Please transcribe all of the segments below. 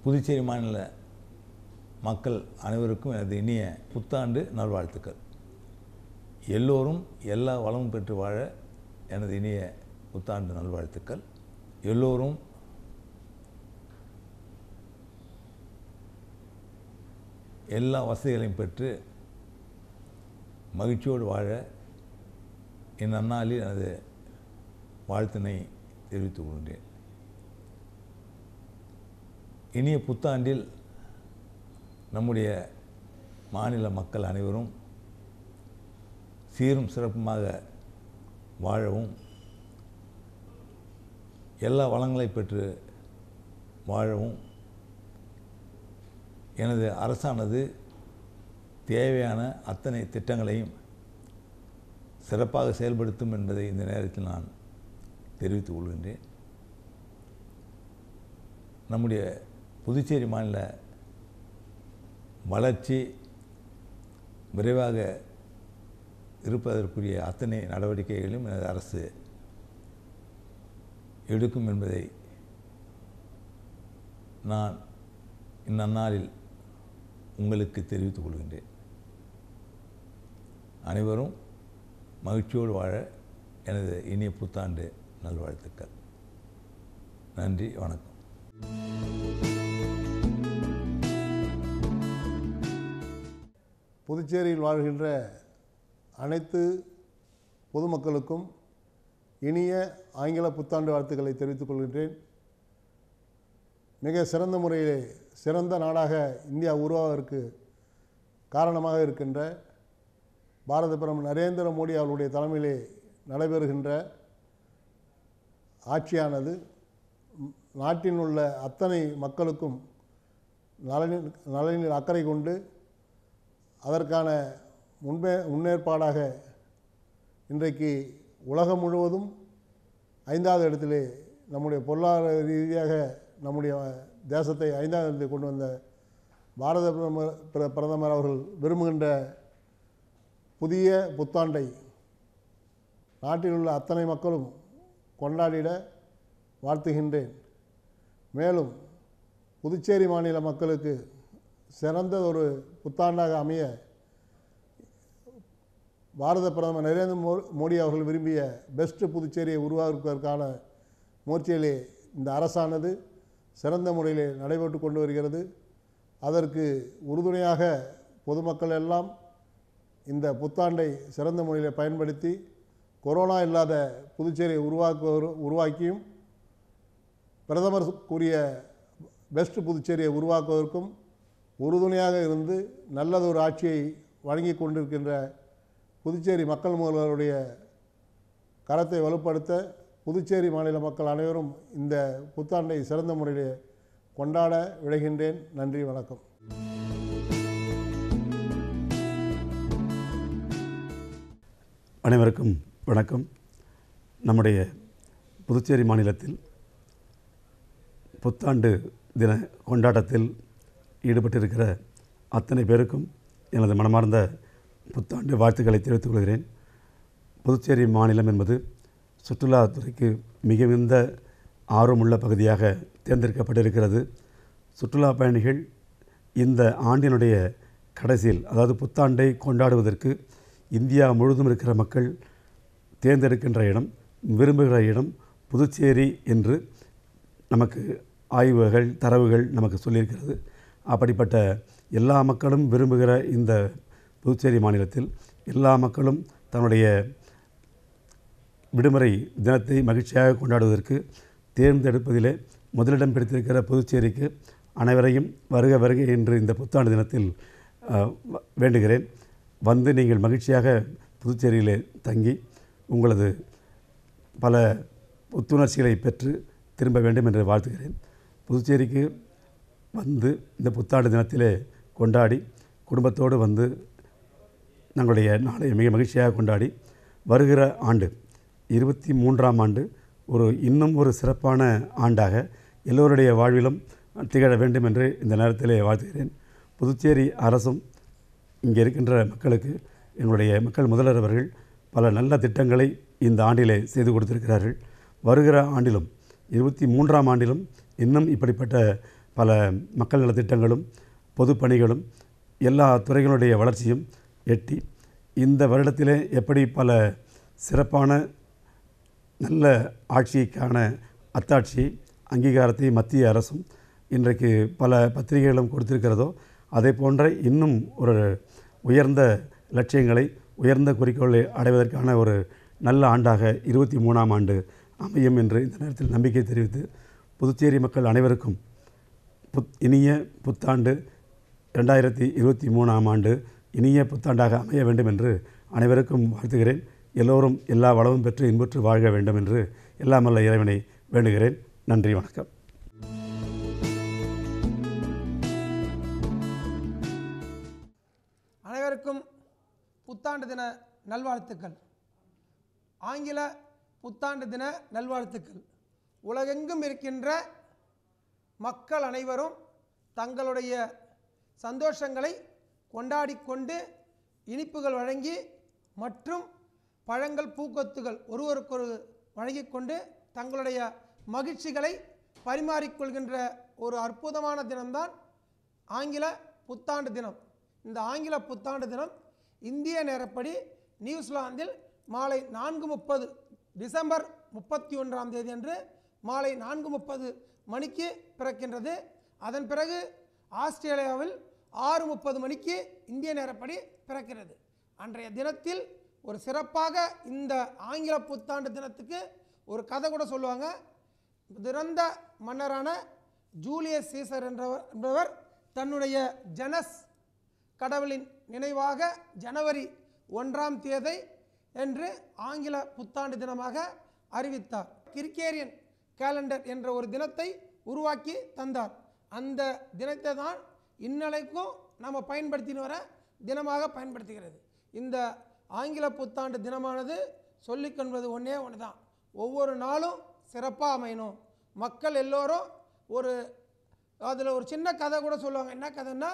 புதுச்சேரி மாநில மக்கள் அனைவருக்கும் எனது இனிய புத்தாண்டு நல்வாழ்த்துக்கள் எல்லோரும் எல்லா வளமும் பெற்று வாழ எனது இனிய புத்தாண்டு நல்வாழ்த்துக்கள் எல்லோரும் எல்லா வசதிகளையும் பெற்று மகிழ்ச்சியோடு வாழ என் அந்நாளில் எனது வாழ்த்தினை தெரிவித்துக் கொள்கின்றேன் இனிய புத்தாண்டில் நம்முடைய மாநில மக்கள் அனைவரும் சீரும் சிறப்புமாக வாழவும் எல்லா வளங்களை பெற்று வாழவும் எனது அரசானது தேவையான அத்தனை திட்டங்களையும் சிறப்பாக செயல்படுத்தும் என்பதை இந்த நேரத்தில் நான் தெரிவித்துக் கொள்கின்றேன் நம்முடைய புதுச்சேரி மாநில வளர்ச்சி விரைவாக இருப்பதற்குரிய அத்தனை நடவடிக்கைகளையும் எனது அரசு எடுக்கும் என்பதை நான் இந்நன்னாளில் உங்களுக்கு தெரிவித்துக் கொள்கின்றேன் அனைவரும் மகிழ்ச்சியோடு வாழ எனது இனிய புத்தாண்டு நல்வாழ்த்துக்கள் நன்றி வணக்கம் புதுச்சேரியில் வாழ்கின்ற அனைத்து பொதுமக்களுக்கும் இனிய ஆங்கில புத்தாண்டு வாழ்த்துக்களை தெரிவித்துக் கொள்கின்றேன் மிக சிறந்த முறையிலே சிறந்த நாடாக இந்தியா உருவாவதற்கு காரணமாக இருக்கின்ற பாரத பிரதமர் நரேந்திர மோடி அவர்களுடைய தலைமையிலே நடைபெறுகின்ற ஆட்சியானது ம், நாட்டில் உள்ள அத்தனை மக்களுக்கும் நலனில் நலனில் அக்கறை கொண்டு அதற்கான முன்பே முன்னேற்பாடாக இன்றைக்கு உலகம் முழுவதும் ஐந்தாவது இடத்திலே நம்முடைய பொருளாதார ரீதியாக நம்முடைய தேசத்தை ஐந்தாவது இடத்தில் கொண்டு வந்த பாரத பிரதமர் பிர- பிரதமர் அவர்கள் விரும்புகின்ற புதிய புத்தாண்டை நாட்டில் உள்ள அத்தனை மக்களும் கொண்டாடிட வாழ்த்துகின்றேன் மேலும் புதுச்சேரி மாநில மக்களுக்கு சிறந்த ஒரு புத்தாண்டாக அமைய பாரத பிரதமர் நரேந்திர மோ மோடி அவர்கள் விரும்பிய பெஸ்ட் புதுச்சேரியை உருவாக்குவதற்கான முயற்சியிலே இந்த அரசானது சிறந்த முறையிலே நடைபெற்று கொண்டு வருகிறது அதற்கு உறுதுணையாக பொதுமக்கள் எல்லாம் இந்த புத்தாண்டை சிறந்த முறையில் பயன்படுத்தி கொரோனா இல்லாத புதுச்சேரியை உருவாக்குவ உருவாக்கியும் பிரதமர் கூறிய பெஸ்ட் புதுச்சேரியை உருவாக்குவதற்கும் உறுதுணையாக இருந்து நல்லதொரு ஆட்சியை வழங்கி கொண்டிருக்கின்ற புதுச்சேரி மக்கள் முதல்வருடைய கரத்தை வலுப்படுத்த புதுச்சேரி மாநில மக்கள் அனைவரும் இந்த புத்தாண்டை சிறந்த முறையில் கொண்டாட விழைகின்றேன் நன்றி வணக்கம் அனைவருக்கும் வணக்கம் நம்முடைய புதுச்சேரி மாநிலத்தில் புத்தாண்டு தின கொண்டாட்டத்தில் ஈடுபட்டிருக்கிற அத்தனை பேருக்கும் எனது மனமார்ந்த புத்தாண்டு வாழ்த்துக்களை தெரிவித்துக் கொள்கிறேன் புதுச்சேரி மாநிலம் என்பது சுற்றுலாத்துறைக்கு மிகுந்த ஆர்வமுள்ள பகுதியாக தேர்ந்தெடுக்கப்பட்டிருக்கிறது சுற்றுலா பயணிகள் இந்த ஆண்டினுடைய கடைசியில் அதாவது புத்தாண்டை கொண்டாடுவதற்கு இந்தியா முழுவதும் இருக்கிற மக்கள் தேர்ந்தெடுக்கின்ற இடம் விரும்புகிற இடம் புதுச்சேரி என்று நமக்கு ஆய்வுகள் தரவுகள் நமக்கு சொல்லியிருக்கிறது அப்படிப்பட்ட எல்லா மக்களும் விரும்புகிற இந்த புதுச்சேரி மாநிலத்தில் எல்லா மக்களும் தன்னுடைய விடுமுறை தினத்தை மகிழ்ச்சியாக கொண்டாடுவதற்கு தேர்ந்தெடுப்பதிலே முதலிடம் பிடித்திருக்கிற புதுச்சேரிக்கு அனைவரையும் வருக வருக என்று இந்த புத்தாண்டு தினத்தில் அஹ், வ- வேண்டுகிறேன் வந்து நீங்கள் மகிழ்ச்சியாக புதுச்சேரியிலே தங்கி உங்களது பல புத்துணர்ச்சிகளை பெற்று திரும்ப வேண்டும் என்று வாழ்த்துகிறேன் புதுச்சேரிக்கு வந்து இந்த புத்தாண்டு தினத்திலே கொண்டாடி குடும்பத்தோடு வந்து தங்களுடைய நாளை மிக மகிழ்ச்சியாக கொண்டாடி வருகிற ஆண்டு இருபத்தி மூன்றாம் ஆண்டு ஒரு இன்னும் ஒரு சிறப்பான ஆண்டாக எல்லோருடைய வாழ்விலும் திகழ வேண்டும் என்று இந்த நேரத்திலே வாழ்த்துகிறேன் புதுச்சேரி அரசும் இங்கே இருக்கின்ற மக்களுக்கு எங்களுடைய மக்கள் முதல்வர் அவர்கள் பல நல்ல திட்டங்களை இந்த ஆண்டிலே செய்து கொடுத்திருக்கிறார்கள் வருகிற ஆண்டிலும் இருபத்தி மூன்றாம் ஆண்டிலும் இன்னும் இப்படிப்பட்ட பல மக்கள் நலத்திட்டங்களும் பொதுப்பணிகளும் எல்லா துறைகளுடைய வளர்ச்சியும் எட்டி இந்த வருடத்திலே எப்படி பல சிறப்பான நல்ல ஆட்சிக்கான அத்தாட்சியை அங்கீகாரத்தை மத்திய அரசும் இன்றைக்கு பல பத்திரிகைகளும் கொடுத்திருக்கிறதோ அதே போன்ற இன்னும் ஒரு உயர்ந்த லட்சியங்களை உயர்ந்த குறிக்கோளை அடைவதற்கான ஒரு நல்ல ஆண்டாக இருபத்தி மூணாம் ஆண்டு அமையும் என்று இந்த நேரத்தில் நம்பிக்கை தெரிவித்து புதுச்சேரி மக்கள் அனைவருக்கும் புத் இனிய புத்தாண்டு ரெண்டாயிரத்தி இருபத்தி மூணாம் ஆண்டு இனிய புத்தாண்டாக அமைய வேண்டும் என்று அனைவருக்கும் வாழ்த்துகிறேன் எல்லோரும் எல்லா வளமும் பெற்று இன்புற்று வாழ்க வேண்டும் என்று எல்லாம் வல்ல இறைவனை வேண்டுகிறேன் நன்றி வணக்கம் அனைவருக்கும் புத்தாண்டு தின நல்வாழ்த்துக்கள் ஆங்கில புத்தாண்டு தின நல்வாழ்த்துக்கள் உலகெங்கும் இருக்கின்ற மக்கள் அனைவரும் தங்களுடைய சந்தோஷங்களை கொண்டாடிக்கொண்டு இனிப்புகள் வழங்கி மற்றும் பழங்கள் பூக்கொத்துகள் ஒருவருக்கொரு வழங்கிக்கொண்டு தங்களுடைய மகிழ்ச்சிகளை பரிமாறிக்கொள்கின்ற ஒரு அற்புதமான தினம்தான் ஆங்கில புத்தாண்டு தினம் இந்த ஆங்கில புத்தாண்டு தினம் இந்திய நேரப்படி நியூசிலாந்தில் மாலை நான்கு முப்பது டிசம்பர் முப்பத்தி ஒன்றாம் தேதி அன்று மாலை நான்கு முப்பது மணிக்கு பிறக்கின்றது அதன் பிறகு ஆஸ்திரேலியாவில் ஆறு முப்பது மணிக்கு இந்திய நேரப்படி பிறக்கிறது அன்றைய தினத்தில் ஒரு சிறப்பாக இந்த ஆங்கில புத்தாண்டு தினத்துக்கு ஒரு கதை கூட சொல்லுவாங்க திறந்த மன்னரான ஜூலியஸ் சீசர் என்றவர் என்பவர் தன்னுடைய ஜனஸ் கடவுளின் நினைவாக ஜனவரி ஒன்றாம் தேதி என்று ஆங்கில புத்தாண்டு தினமாக அறிவித்தார் கிரிக்கேரியன் கேலண்டர் என்ற ஒரு தினத்தை உருவாக்கி தந்தார் அந்த தினத்தை தான் இந்நிலைக்கும் நம்ம பயன்படுத்தின்னு வர தினமாக பயன்படுத்துகிறது இந்த ஆங்கில புத்தாண்டு தினமானது சொல்லிக்கொள்வது ஒன்றே ஒன்று தான் ஒவ்வொரு நாளும் சிறப்பாக அமையணும் மக்கள் எல்லோரும் ஒரு அதில் ஒரு சின்ன கதை கூட சொல்லுவாங்க என்ன கதைன்னா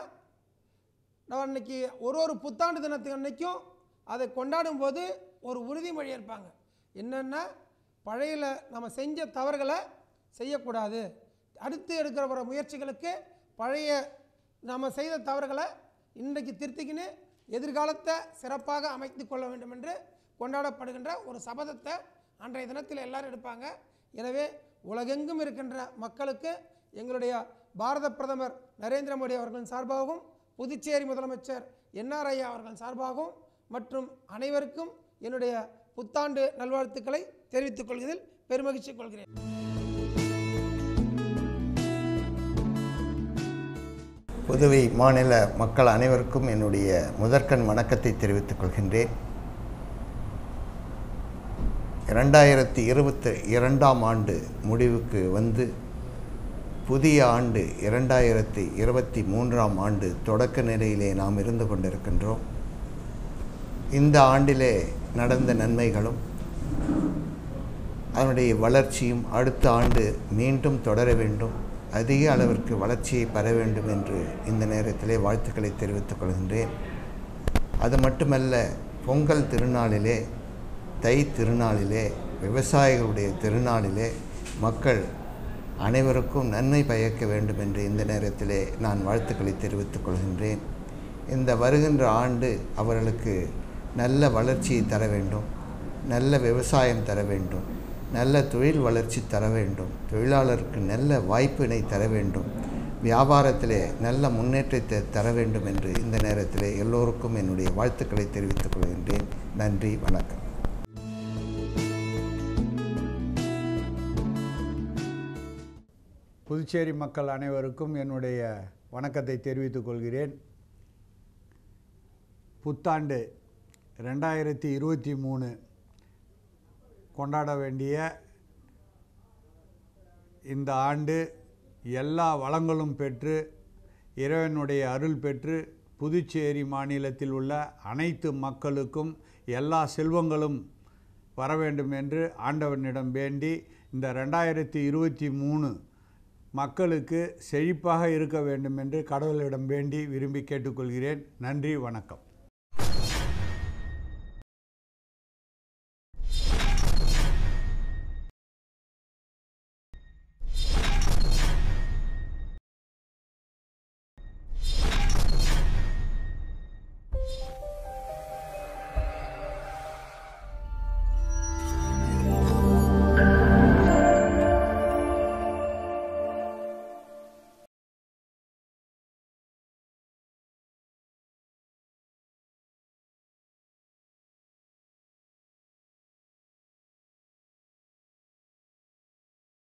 நான் அன்னைக்கு ஒரு ஒரு புத்தாண்டு தினத்துக்கு அன்னைக்கும் அதை கொண்டாடும் போது ஒரு உறுதிமொழி இருப்பாங்க என்னென்னா பழையில நம்ம செஞ்ச தவறுகளை செய்யக்கூடாது அடுத்து எடுக்கிற வர முயற்சிகளுக்கு பழைய நம்ம செய்த தவறுகளை இன்றைக்கு திருத்திக்கின்னு எதிர்காலத்தை சிறப்பாக அமைத்து கொள்ள வேண்டும் என்று கொண்டாடப்படுகின்ற ஒரு சபதத்தை அன்றைய தினத்தில் எல்லாரும் எடுப்பாங்க எனவே உலகெங்கும் இருக்கின்ற மக்களுக்கு எங்களுடைய பாரத பிரதமர் நரேந்திர மோடி அவர்களின் சார்பாகவும் புதுச்சேரி முதலமைச்சர் என்ஆர் ஐயா அவர்கள் சார்பாகவும் மற்றும் அனைவருக்கும் என்னுடைய புத்தாண்டு நல்வாழ்த்துக்களை தெரிவித்துக் கொள்வதில் பெருமகிழ்ச்சி கொள்கிறேன் புதுவை மாநில மக்கள் அனைவருக்கும் என்னுடைய முதற்கண் வணக்கத்தை தெரிவித்துக் கொள்கின்றேன் இரண்டாயிரத்தி இருபத்தி இரண்டாம் ஆண்டு முடிவுக்கு வந்து புதிய ஆண்டு இரண்டாயிரத்தி இருபத்தி மூன்றாம் ஆண்டு தொடக்க நிலையிலே நாம் இருந்து கொண்டிருக்கின்றோம் இந்த ஆண்டிலே நடந்த நன்மைகளும் அதனுடைய வளர்ச்சியும் அடுத்த ஆண்டு மீண்டும் தொடர வேண்டும் அதிக அளவிற்கு வளர்ச்சியை பெற வேண்டும் என்று இந்த நேரத்திலே வாழ்த்துக்களை தெரிவித்துக் கொள்கின்றேன் அது மட்டுமல்ல பொங்கல் திருநாளிலே தை திருநாளிலே விவசாயிகளுடைய திருநாளிலே மக்கள் அனைவருக்கும் நன்மை பயக்க வேண்டும் என்று இந்த நேரத்திலே நான் வாழ்த்துக்களை தெரிவித்துக் கொள்கின்றேன் இந்த வருகின்ற ஆண்டு அவர்களுக்கு நல்ல வளர்ச்சியை தர வேண்டும் நல்ல விவசாயம் தர வேண்டும் நல்ல தொழில் வளர்ச்சி தர வேண்டும் தொழிலாளருக்கு நல்ல வாய்ப்பினை தர வேண்டும் வியாபாரத்திலே நல்ல முன்னேற்றத்தை தர வேண்டும் என்று இந்த நேரத்திலே எல்லோருக்கும் என்னுடைய வாழ்த்துக்களை தெரிவித்துக் கொள்கின்றேன் நன்றி வணக்கம் புதுச்சேரி மக்கள் அனைவருக்கும் என்னுடைய வணக்கத்தை தெரிவித்துக் கொள்கிறேன் புத்தாண்டு ரெண்டாயிரத்தி இருபத்தி மூணு கொண்டாட வேண்டிய இந்த ஆண்டு எல்லா வளங்களும் பெற்று இறைவனுடைய அருள் பெற்று புதுச்சேரி மாநிலத்தில் உள்ள அனைத்து மக்களுக்கும் எல்லா செல்வங்களும் வர வேண்டும் என்று ஆண்டவனிடம் வேண்டி இந்த ரெண்டாயிரத்தி இருபத்தி மூணு மக்களுக்கு செழிப்பாக இருக்க வேண்டும் என்று கடவுளிடம் வேண்டி விரும்பி கேட்டுக்கொள்கிறேன் நன்றி வணக்கம்